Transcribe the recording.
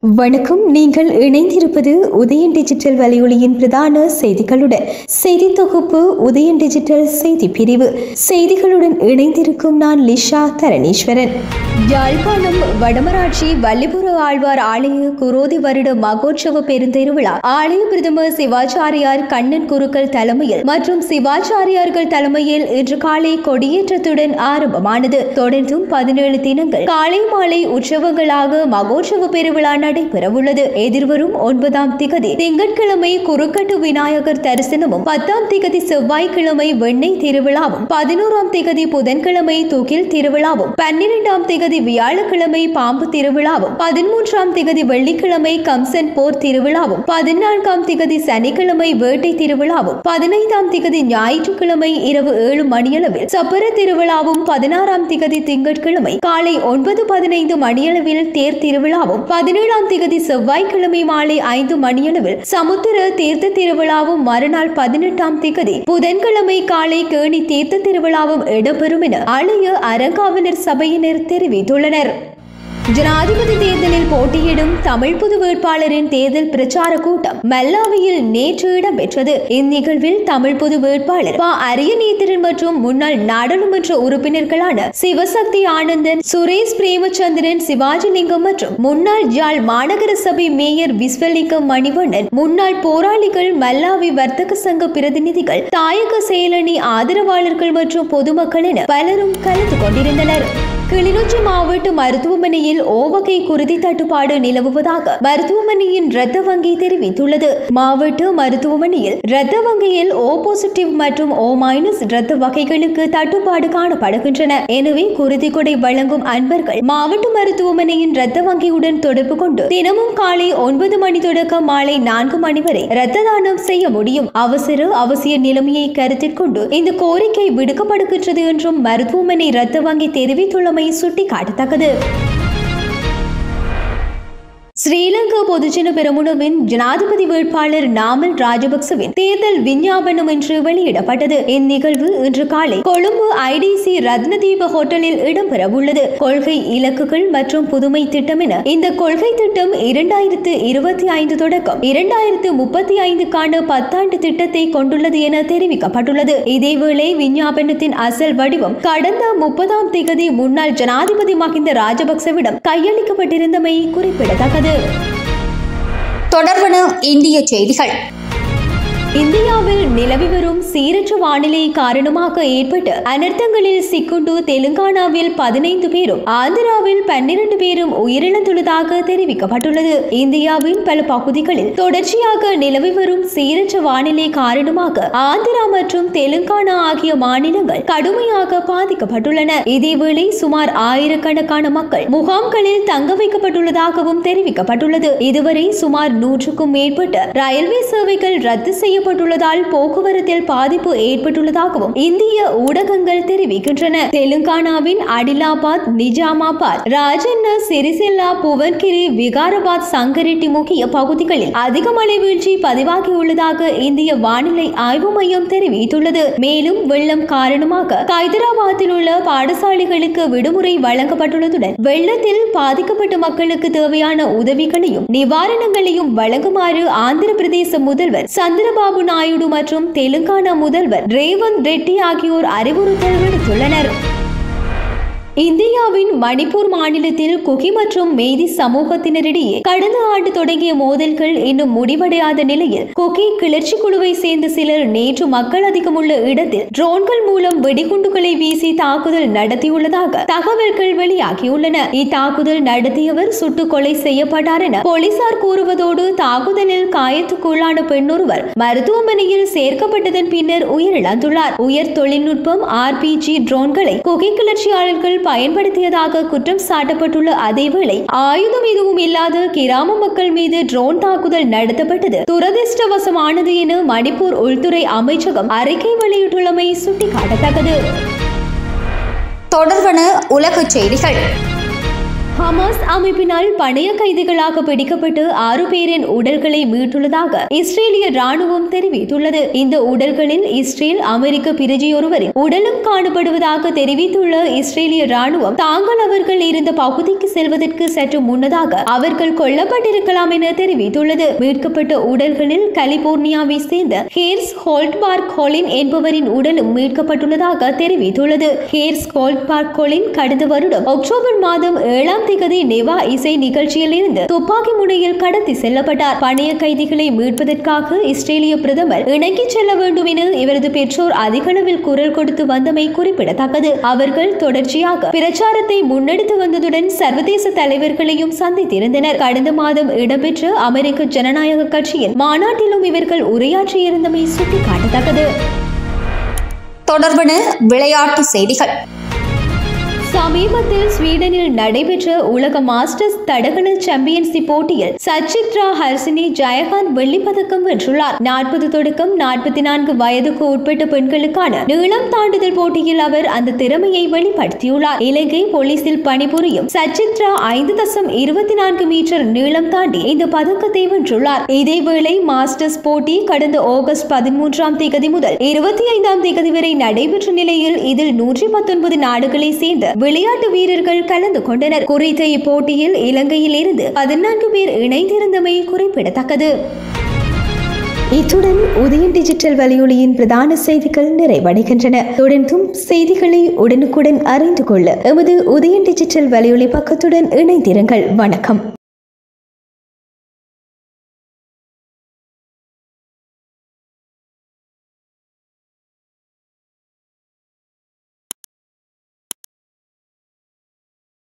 வணக்கம் நீங்கள் இணைந்திருப்பது உதயன் டிஜிட்டல் வலையொலியின் பிரதான செய்திகளுடன் செய்தி தொகுப்பு உதயன் டிஜிட்டல் செய்தி பிரிவு செய்திகளுடன் இணைந்திருக்கும் நான் லிஷா தரணீஸ்வரன் யாழ்ப்பாணம் வடமராட்சி வல்லிபுர ஆழ்வார் ஆலய குரோதி வருட மகோற்சவ பெருந்திருவிழா ஆலய பிரதமர் சிவாச்சாரியார் கண்ணன் குருக்கள் தலைமையில் மற்றும் சிவாச்சாரியார்கள் தலைமையில் இன்று காலை கொடியேற்றத்துடன் ஆரம்பமானது தொடர்ந்தும் பதினேழு தினங்கள் காலை மாலை உற்சவங்களாக மகோற்சவ பெருவிழா நடைபெறவுள்ளது எதிர்வரும் ஒன்பதாம் திகதி திங்கட்கிழமை குறுக்கட்டு விநாயகர் தரிசனமும் பத்தாம் திகதி செவ்வாய்க்கிழமை வெண்ணெய் திருவிழாவும் பதினோராம் திகதி புதன்கிழமை துகில் திருவிழாவும் பன்னிரெண்டாம் திகதி வியாழக்கிழமை பாம்பு திருவிழாவும் பதிமூன்றாம் திகதி வெள்ளிக்கிழமை கம்சன் போர் திருவிழாவும் பதினான்காம் திகதி சனிக்கிழமை வேட்டை திருவிழாவும் பதினைந்தாம் திகதி ஞாயிற்றுக்கிழமை இரவு ஏழு மணியளவில் சப்பர திருவிழாவும் பதினாறாம் திகதி திங்கட்கிழமை காலை ஒன்பது பதினைந்து மணியளவில் தேர் திருவிழாவும் பதினேழாம் திகதி செவ்வாய்க்கிழமை மாலை ஐந்து மணியளவில் சமுத்திர தீர்த்த திருவிழாவும் மறுநாள் பதினெட்டாம் திகதி புதன்கிழமை காலை கேணி தீர்த்த திருவிழாவும் இடம்பெறும் என ஆலய அறங்காவலர் சபையினர் தெரிவித்துள்ளனர் ஜனாதிபதி தேர்தலில் போட்டியிடும் தமிழ் புது வேட்பாளரின் தேர்தல் பிரச்சார கூட்டம் மல்லாவியில் நேற்று இடம்பெற்றது இந்நிகழ்வில் தமிழ் பொது வேட்பாளர் ப அரியநேத்திரன் மற்றும் முன்னாள் நாடாளுமன்ற உறுப்பினர்களான சிவசக்தி ஆனந்தன் சுரேஷ் பிரேமச்சந்திரன் சிவாஜிலிங்கம் மற்றும் முன்னாள் ஜாழ் மாநகர சபை மேயர் விஸ்வலிங்கம் மணிவண்ணன் முன்னாள் போராளிகள் மல்லாவி வர்த்தக சங்க பிரதிநிதிகள் தாயக செயலணி ஆதரவாளர்கள் மற்றும் பொதுமக்கள் என பலரும் கலந்து கொண்டிருந்தனர் கிளிநொச்சி மாவட்ட மருத்துவமனையில் ஓவகை குருதி தட்டுப்பாடு நிலவுவதாக மருத்துவமனையின் இரத்த வங்கி தெரிவித்துள்ளது மாவட்ட மருத்துவமனையில் இரத்த வங்கியில் ஓ பாசிட்டிவ் மற்றும் ஓ மைனஸ் இரத்த வகைகளுக்கு தட்டுப்பாடு காணப்படுகின்றன எனவே குருதி கொடை வழங்கும் அன்பர்கள் மாவட்ட மருத்துவமனையின் இரத்த வங்கியுடன் தொடர்பு கொண்டு தினமும் காலை ஒன்பது மணி தொடக்கம் மாலை நான்கு மணி வரை இரத்த தானம் செய்ய முடியும் அவசர அவசிய நிலைமையை கருத்தில் கொண்டு இந்த கோரிக்கை விடுக்கப்படுகின்றது என்றும் மருத்துவமனை இரத்த வங்கி தெரிவித்துள்ளமை சுட்டிக்காட்டத்தக்கது ஸ்ரீலங்கா பொதுஜன பெரமுனவின் ஜனாதிபதி வேட்பாளர் நாமல் ராஜபக்சவின் தேர்தல் விஞ்ஞாபனம் இன்று வெளியிடப்பட்டது இந்நிகழ்வு இன்று காலை கொழும்பு ஐடிசி ரத்னதீப ஹோட்டலில் இடம்பெறவுள்ளது கொள்கை இலக்குகள் மற்றும் புதுமை திட்டம் என இந்த கொள்கை திட்டம் இரண்டாயிரத்து இருபத்தி ஐந்து தொடக்கம் இரண்டாயிரத்து முப்பத்தி ஐந்துக்கான பத்தாண்டு திட்டத்தை கொண்டுள்ளது என தெரிவிக்கப்பட்டுள்ளது இதேவேளை விஞ்ஞாபனத்தின் அசல் வடிவம் கடந்த முப்பதாம் திகதி முன்னாள் ஜனாதிபதி மஹிந்த ராஜபக்சவிடம் கையளிக்கப்பட்டிருந்தமை குறிப்பிடத்தக்கது தொடர்பன இந்திய செய்திகள் இந்தியாவில் நிலவி வரும் சீரற்ற வானிலை காரணமாக ஏற்பட்ட அனர்த்தங்களில் சிக்குண்டு தெலுங்கானாவில் பதினைந்து பேரும் ஆந்திராவில் பன்னிரண்டு பேரும் உயிரிழந்துள்ளதாக தெரிவிக்கப்பட்டுள்ளது இந்தியாவின் பல பகுதிகளில் தொடர்ச்சியாக நிலவி வரும் சீரற்ற வானிலை காரணமாக ஆந்திரா மற்றும் தெலுங்கானா ஆகிய மாநிலங்கள் கடுமையாக பாதிக்கப்பட்டுள்ளன இதேவேளை சுமார் ஆயிரக்கணக்கான மக்கள் முகாம்களில் தங்க வைக்கப்பட்டுள்ளதாகவும் தெரிவிக்கப்பட்டுள்ளது இதுவரை சுமார் நூற்றுக்கும் மேற்பட்ட ரயில்வே சேவைகள் ரத்து செய்ய செய்யப்பட்டுள்ளதால் போக்குவரத்தில் பாதிப்பு ஏற்பட்டுள்ளதாகவும் இந்திய ஊடகங்கள் தெரிவிக்கின்றன தெலுங்கானாவின் அடிலாபாத் நிஜாமாபாத் ராஜண்ண சிறிசெல்லா புவன்கிரி விகாராபாத் சங்கரெட்டி முக்கிய பகுதிகளில் அதிக மழை வீழ்ச்சி பதிவாகியுள்ளதாக இந்திய வானிலை ஆய்வு மையம் தெரிவித்துள்ளது மேலும் வெள்ளம் காரணமாக ஹைதராபாத்தில் உள்ள பாடசாலைகளுக்கு விடுமுறை வழங்கப்பட்டுள்ளதுடன் வெள்ளத்தில் பாதிக்கப்பட்ட மக்களுக்கு தேவையான உதவிகளையும் நிவாரணங்களையும் வழங்குமாறு ஆந்திர பிரதேச முதல்வர் சந்திரபாபு சந்திரபாபு நாயுடு மற்றும் தெலுங்கானா முதல்வர் ரேவந்த் ரெட்டி ஆகியோர் அறிவுறுத்தல் விடுத்துள்ளனர் இந்தியாவின் மணிப்பூர் மாநிலத்தில் குகி மற்றும் மேதி சமூகத்தினரிடையே கடந்த ஆண்டு தொடங்கிய மோதல்கள் இன்னும் முடிவடையாத நிலையில் குகி கிளர்ச்சி குழுவை சேர்ந்த சிலர் நேற்று மக்கள் அதிகமுள்ள இடத்தில் ட்ரோன்கள் மூலம் வெடிகுண்டுகளை வீசி தாக்குதல் நடத்தியுள்ளதாக தகவல்கள் வெளியாகியுள்ளன இத்தாக்குதல் நடத்தியவர் சுட்டுக் கொலை செய்யப்பட்டார் என போலீசார் கூறுவதோடு தாக்குதலில் காயத்துக்குள்ளான பெண்ணொருவர் மருத்துவமனையில் சேர்க்கப்பட்டதன் பின்னர் உயிரிழந்துள்ளார் உயர் தொழில்நுட்பம் ஆர்பிஜி ட்ரோன்களை குகை கிளர்ச்சியாளர்கள் பயன்படுத்தியதாக குற்றம் சாட்டப்பட்டுள்ள அதேவேளை ஆயுதம் எதுவும் இல்லாத கிராம மக்கள் மீது ட்ரோன் தாக்குதல் நடத்தப்பட்டது துரதிருஷ்டவசமானது என மணிப்பூர் உள்துறை அமைச்சகம் அறிக்கை வெளியிட்டுள்ளமை சுட்டிக்காட்டத்தக்கது தொடர்பன உலகச் செய்திகள் ஹமாஸ் அமைப்பினால் பணைய கைதிகளாக பிடிக்கப்பட்டு ஆறு பேரின் உடல்களை மீட்டுள்ளதாக இஸ்ரேலிய ராணுவம் தெரிவித்துள்ளது இந்த உடல்களில் இஸ்ரேல் அமெரிக்க பிரஜையொருவரின் உடலும் காணப்படுவதாக தெரிவித்துள்ள இஸ்ரேலிய ராணுவம் தாங்கள் அவர்கள் இருந்த பகுதிக்கு செல்வதற்கு சற்று முன்னதாக அவர்கள் கொல்லப்பட்டிருக்கலாம் என தெரிவித்துள்ளது மீட்கப்பட்ட உடல்களில் கலிபோர்னியாவை சேர்ந்த ஹேர்ஸ் ஹோல்ட்பார்க் ஹோலின் என்பவரின் உடலும் மீட்கப்பட்டுள்ளதாக தெரிவித்துள்ளது ஹேர்ஸ் ஹோல்ட்பார்க் ஹோலின் கடந்த வருடம் அக்டோபர் மாதம் ஏழாம் திகதி நெவா இசை நிகழ்ச்சியில் இருந்து துப்பாக்கி முனையில் கடத்தி செல்லப்பட்டார் பணைய கைதிகளை மீட்பதற்காக இஸ்ரேலிய பிரதமர் இணங்கிச் செல்ல வேண்டும் என இவரது பெற்றோர் அதிகளவில் குரல் கொடுத்து வந்தமை குறிப்பிடத்தக்கது அவர்கள் தொடர்ச்சியாக பிரச்சாரத்தை முன்னெடுத்து வந்ததுடன் சர்வதேச தலைவர்களையும் சந்தித்திருந்தனர் கடந்த மாதம் இடம்பெற்ற அமெரிக்க ஜனநாயக கட்சியின் மாநாட்டிலும் இவர்கள் உரையாற்றியிருந்தமை சுட்டிக்காட்டத்தக்கது தொடர்பன விளையாட்டு செய்திகள் சமீபத்தில் ஸ்வீடனில் நடைபெற்ற உலக மாஸ்டர்ஸ் தடகள சாம்பியன்ஷிப் போட்டியில் சச்சித்ரா ஹர்சினி ஜெயகாந்த் வெள்ளிப்பதக்கம் வென்றுள்ளார் நாற்பது தொடக்கம் நாற்பத்தி நான்கு வயதுக்கு உட்பட்ட பெண்களுக்கான நீளம் தாண்டுதல் போட்டியில் அவர் அந்த திறமையை வெளிப்படுத்தியுள்ளார் இலங்கை போலீசில் பணிபுரியும் சச்சித்ரா ஐந்து தசம் இருபத்தி நான்கு மீட்டர் நீளம் தாண்டி இந்த பதக்கத்தை வென்றுள்ளார் இதேவேளை மாஸ்டர்ஸ் போட்டி கடந்த ஆகஸ்ட் பதிமூன்றாம் தேதி முதல் இருபத்தி ஐந்தாம் தேதி வரை நடைபெற்ற நிலையில் இதில் நூற்றி பத்தொன்பது நாடுகளை சேர்ந்த விளையாட்டு வீரர்கள் கலந்து கொண்டனர் குறித்த இப்போட்டியில் இலங்கையில் இருந்து பதினான்கு பேர் இணைந்திருந்தமை குறிப்பிடத்தக்கது இத்துடன் உதயன் டிஜிட்டல் வலையொலியின் பிரதான செய்திகள் நிறைவடைகின்றன தொடர்ந்தும் செய்திகளை உடனுக்குடன் அறிந்து கொள்ள எமது உதயன் டிஜிட்டல் வலையொலி பக்கத்துடன் இணைந்திருங்கள் வணக்கம்